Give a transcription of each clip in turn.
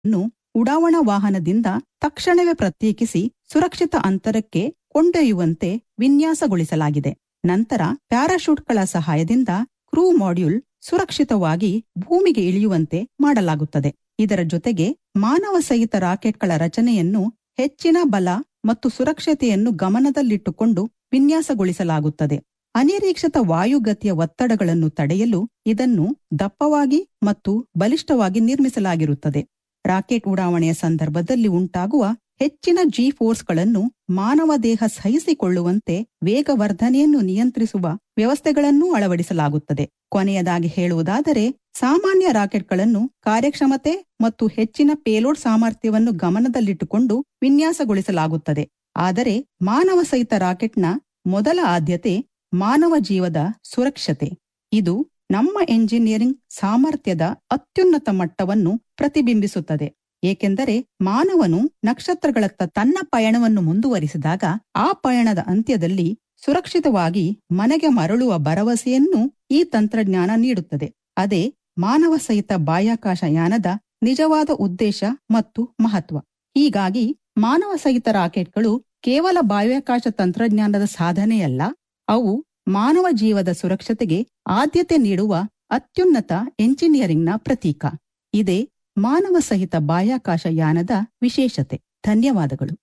ನ್ನು ಉಡಾವಣಾ ವಾಹನದಿಂದ ತಕ್ಷಣವೇ ಪ್ರತ್ಯೇಕಿಸಿ ಸುರಕ್ಷಿತ ಅಂತರಕ್ಕೆ ಕೊಂಡೊಯ್ಯುವಂತೆ ವಿನ್ಯಾಸಗೊಳಿಸಲಾಗಿದೆ ನಂತರ ಪ್ಯಾರಾಶೂಟ್ಗಳ ಸಹಾಯದಿಂದ ಕ್ರೂ ಮಾಡ್ಯೂಲ್ ಸುರಕ್ಷಿತವಾಗಿ ಭೂಮಿಗೆ ಇಳಿಯುವಂತೆ ಮಾಡಲಾಗುತ್ತದೆ ಇದರ ಜೊತೆಗೆ ಮಾನವ ಸಹಿತ ರಾಕೆಟ್ಗಳ ರಚನೆಯನ್ನು ಹೆಚ್ಚಿನ ಬಲ ಮತ್ತು ಸುರಕ್ಷತೆಯನ್ನು ಗಮನದಲ್ಲಿಟ್ಟುಕೊಂಡು ವಿನ್ಯಾಸಗೊಳಿಸಲಾಗುತ್ತದೆ ಅನಿರೀಕ್ಷಿತ ವಾಯುಗತಿಯ ಒತ್ತಡಗಳನ್ನು ತಡೆಯಲು ಇದನ್ನು ದಪ್ಪವಾಗಿ ಮತ್ತು ಬಲಿಷ್ಠವಾಗಿ ನಿರ್ಮಿಸಲಾಗಿರುತ್ತದೆ ರಾಕೆಟ್ ಉಡಾವಣೆಯ ಸಂದರ್ಭದಲ್ಲಿ ಉಂಟಾಗುವ ಹೆಚ್ಚಿನ ಜಿ ಫೋರ್ಸ್ಗಳನ್ನು ಮಾನವ ದೇಹ ಸಹಿಸಿಕೊಳ್ಳುವಂತೆ ವೇಗವರ್ಧನೆಯನ್ನು ನಿಯಂತ್ರಿಸುವ ವ್ಯವಸ್ಥೆಗಳನ್ನೂ ಅಳವಡಿಸಲಾಗುತ್ತದೆ ಕೊನೆಯದಾಗಿ ಹೇಳುವುದಾದರೆ ಸಾಮಾನ್ಯ ರಾಕೆಟ್ಗಳನ್ನು ಕಾರ್ಯಕ್ಷಮತೆ ಮತ್ತು ಹೆಚ್ಚಿನ ಪೇಲೋಡ್ ಸಾಮರ್ಥ್ಯವನ್ನು ಗಮನದಲ್ಲಿಟ್ಟುಕೊಂಡು ವಿನ್ಯಾಸಗೊಳಿಸಲಾಗುತ್ತದೆ ಆದರೆ ಮಾನವ ಸಹಿತ ರಾಕೆಟ್ನ ಮೊದಲ ಆದ್ಯತೆ ಮಾನವ ಜೀವದ ಸುರಕ್ಷತೆ ಇದು ನಮ್ಮ ಎಂಜಿನಿಯರಿಂಗ್ ಸಾಮರ್ಥ್ಯದ ಅತ್ಯುನ್ನತ ಮಟ್ಟವನ್ನು ಪ್ರತಿಬಿಂಬಿಸುತ್ತದೆ ಏಕೆಂದರೆ ಮಾನವನು ನಕ್ಷತ್ರಗಳತ್ತ ತನ್ನ ಪಯಣವನ್ನು ಮುಂದುವರಿಸಿದಾಗ ಆ ಪಯಣದ ಅಂತ್ಯದಲ್ಲಿ ಸುರಕ್ಷಿತವಾಗಿ ಮನೆಗೆ ಮರಳುವ ಭರವಸೆಯನ್ನು ಈ ತಂತ್ರಜ್ಞಾನ ನೀಡುತ್ತದೆ ಅದೇ ಮಾನವ ಸಹಿತ ಬಾಹ್ಯಾಕಾಶ ಯಾನದ ನಿಜವಾದ ಉದ್ದೇಶ ಮತ್ತು ಮಹತ್ವ ಹೀಗಾಗಿ ಮಾನವ ಸಹಿತ ರಾಕೆಟ್ಗಳು ಕೇವಲ ಬಾಹ್ಯಾಕಾಶ ತಂತ್ರಜ್ಞಾನದ ಸಾಧನೆಯಲ್ಲ ಅವು ಮಾನವ ಜೀವದ ಸುರಕ್ಷತೆಗೆ ಆದ್ಯತೆ ನೀಡುವ ಅತ್ಯುನ್ನತ ಎಂಜಿನಿಯರಿಂಗ್ನ ಪ್ರತೀಕ ಇದೇ ಮಾನವ ಸಹಿತ ಬಾಹ್ಯಾಕಾಶ ಯಾನದ ವಿಶೇಷತೆ ಧನ್ಯವಾದಗಳು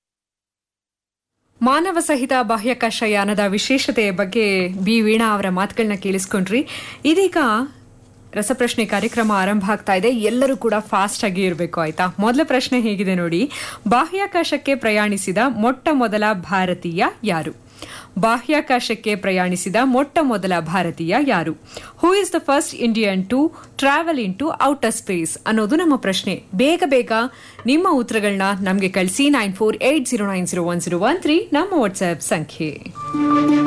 ಮಾನವ ಸಹಿತ ಬಾಹ್ಯಾಕಾಶ ಯಾನದ ವಿಶೇಷತೆಯ ಬಗ್ಗೆ ಬಿ ವೀಣಾ ಅವರ ಮಾತುಗಳನ್ನ ಕೇಳಿಸ್ಕೊಂಡ್ರಿ ಇದೀಗ ರಸಪ್ರಶ್ನೆ ಕಾರ್ಯಕ್ರಮ ಆರಂಭ ಆಗ್ತಾ ಇದೆ ಎಲ್ಲರೂ ಕೂಡ ಫಾಸ್ಟ್ ಆಗಿ ಇರಬೇಕು ಆಯ್ತಾ ಮೊದಲ ಪ್ರಶ್ನೆ ಹೇಗಿದೆ ನೋಡಿ ಬಾಹ್ಯಾಕಾಶಕ್ಕೆ ಪ್ರಯಾಣಿಸಿದ ಮೊಟ್ಟ ಮೊದಲ ಭಾರತೀಯ ಯಾರು ಬಾಹ್ಯಾಕಾಶಕ್ಕೆ ಪ್ರಯಾಣಿಸಿದ ಮೊಟ್ಟ ಮೊದಲ ಭಾರತೀಯ ಯಾರು who is the first Indian to travel into outer space ಅನ್ನೋದು ನಮ್ಮ ಪ್ರಶ್ನೆ ಬೇಗ ಬೇಗ ನಿಮ್ಮ ಉತ್ತರಗಳನ್ನ ನಮಗೆ ಕಳಿಸಿ nine four eight zero nine zero one zero one three ನಮ್ಮ ವಾಟ್ಸ್ಆಪ್ ಸಂಖ್ಯೆ